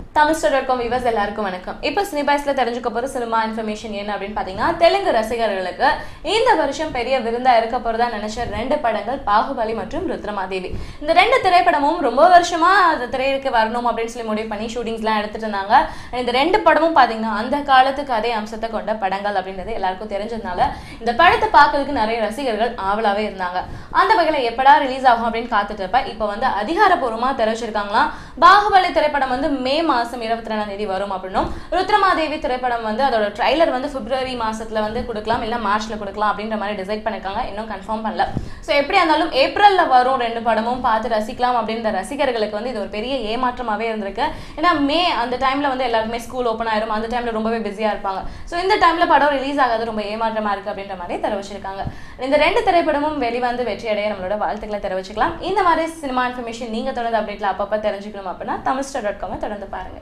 Tamil star dot com viewers எல்லாருக்கும் வணக்கம் இப்போ சினிபாய்ஸ்ல தெரிஞ்சுக்க போகிற சினிமா இன்ஃபர்மேஷன் என்ன அப்படின்னு பார்த்தீங்கன்னா தெலுங்கு ரசிகர்களுக்கு இந்த வருஷம் பெரிய விருந்தா இருக்க போறதா நினைச்ச ரெண்டு படங்கள் பாகுபலி மற்றும் ருத்ரமாதேவி இந்த ரெண்டு திரைப்படமும் ரொம்ப வருஷமா அந்த திரையிற்கு வரணும் அப்படின்னு சொல்லி முடிவு பண்ணி ஷூட்டிங்ஸ்லாம் எடுத்துட்டு இருந்தாங்க இந்த ரெண்டு படமும் பார்த்தீங்கன்னா அந்த காலத்து கதை அம்சத்தை கொண்ட படங்கள் அப்படின்றது எல்லாருக்கும் தெரிஞ்சதுனால இந்த படத்தை பார்க்கறதுக்கு நிறைய ரசிகர்கள் ஆவலாவே இருந்தாங்க அந்த வகையில் எப்படா ரிலீஸ் ஆகும் அப்படின்னு காத்துட்டு இருப்ப இப்போ வந்து அதிகாரப்பூர்வமா தெரிவிச்சிருக்காங்களாம் பாகுபலி திரைப்படம் வந்து மே மாசம் இருபத்தி ரெண்டாம் தேதி வரும் அப்படின்னும் ருத்ரமாதேவி திரைப்படம் வந்து அதோட ட்ரைலர் வந்து பிப்ரவரி மாசத்துல வந்து கொடுக்கலாம் இல்ல மார்ச்ல கொடுக்கலாம் அப்படின்ற மாதிரி டிசைட் பண்ணிருக்காங்க இன்னும் கன்ஃபார்ம் பண்ணல ஸோ எப்படியா இருந்தாலும் ஏப்ரல்ல வரும் ரெண்டு படமும் பார்த்து ரசிக்கலாம் அப்படின்ற ரசிகர்களுக்கு வந்து இது ஒரு பெரிய ஏமாற்றமாவே இருந்திருக்கு ஏன்னா மே அந்த டைம்ல வந்து எல்லாருக்குமே ஸ்கூல் ஓப்பன் ஆயிரும் அந்த டைம்ல ரொம்பவே பிஸியா இருப்பாங்க ஸோ இந்த டைம்ல படம் ரிலீஸ் ஆகாது ரொம்ப ஏமாற்றமா இருக்கு அப்படின்ற மாதிரி தெரிவிச்சிருக்காங்க இந்த ரெண்டு திரைப்படமும் வெளிவந்து வெற்றி அடைய நம்மளோட வாழ்த்துக்களை தெரிவிச்சுக்கலாம் இந்த மாதிரி சினிமா இன்ஃபர்மேஷன் நீங்க தொடர்ந்து அப்டேட்ல அப்பப்போ தெரிஞ்சுக்கணும் அப்படின்னா தமிழ் ஸ்டார் டாட் காமை தொடர்ந்து பாருங்க